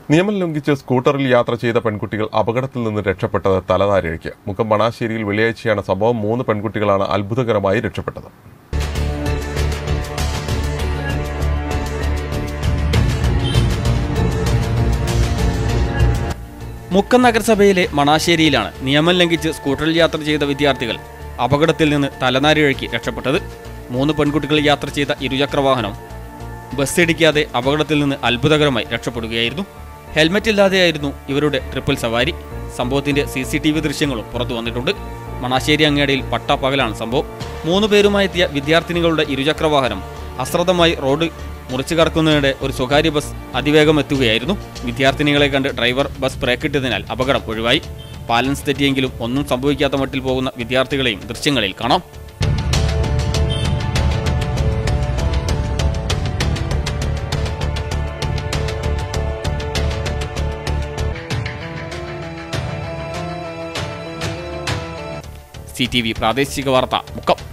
നിയമം ലംഘിച്ച് സ്കൂട്ടറിൽ യാത്ര ചെയ്ത പെൺകുട്ടികൾ അപകടത്തിൽ നിന്ന് രക്ഷപ്പെട്ടത് തലനാരിഴയ്ക്ക് മുക്കം മണാശ്ശേരിയിൽ വെള്ളിയാഴ്ചയാണ് സംഭവം മൂന്ന് പെൺകുട്ടികളാണ് അത്ഭുതകരമായി രക്ഷപ്പെട്ടത് മുക്കം നഗരസഭയിലെ മണാശ്ശേരിയിലാണ് നിയമം ലംഘിച്ച് സ്കൂട്ടറിൽ യാത്ര ചെയ്ത വിദ്യാർത്ഥികൾ അപകടത്തിൽ നിന്ന് തലനാരിഴയ്ക്ക് രക്ഷപ്പെട്ടത് മൂന്ന് പെൺകുട്ടികൾ യാത്ര ചെയ്ത ഇരുചക്രവാഹനം ബസ്സിടിക്കാതെ അപകടത്തിൽ നിന്ന് അത്ഭുതകരമായി രക്ഷപ്പെടുകയായിരുന്നു ഹെൽമറ്റ് ഇല്ലാതെയായിരുന്നു ഇവരുടെ ട്രിപ്പിൾ സവാരി സംഭവത്തിന്റെ സി സി ടി വി ദൃശ്യങ്ങളും പുറത്തു വന്നിട്ടുണ്ട് മണാശ്ശേരി അങ്ങാടിയിൽ പട്ടാപ്പകലാണ് സംഭവം മൂന്ന് പേരുമായി എത്തിയ വിദ്യാർത്ഥിനികളുടെ ഇരുചക്രവാഹനം അശ്രദ്ധമായി റോഡ് മുറിച്ചു കടക്കുന്നതിനിടെ ഒരു സ്വകാര്യ ബസ് അതിവേഗം എത്തുകയായിരുന്നു വിദ്യാർത്ഥിനികളെ കണ്ട് ഡ്രൈവർ ബസ് ബ്രേക്കിട്ടതിനാൽ അപകടം ഒഴിവായി ബാലൻസ് തെറ്റിയെങ്കിലും ഒന്നും സംഭവിക്കാത്ത മട്ടിൽ പോകുന്ന വിദ്യാർത്ഥികളെയും ദൃശ്യങ്ങളിൽ കാണാം സി ടി വി പ്രാദേശിക വാർത്ത മുക്കം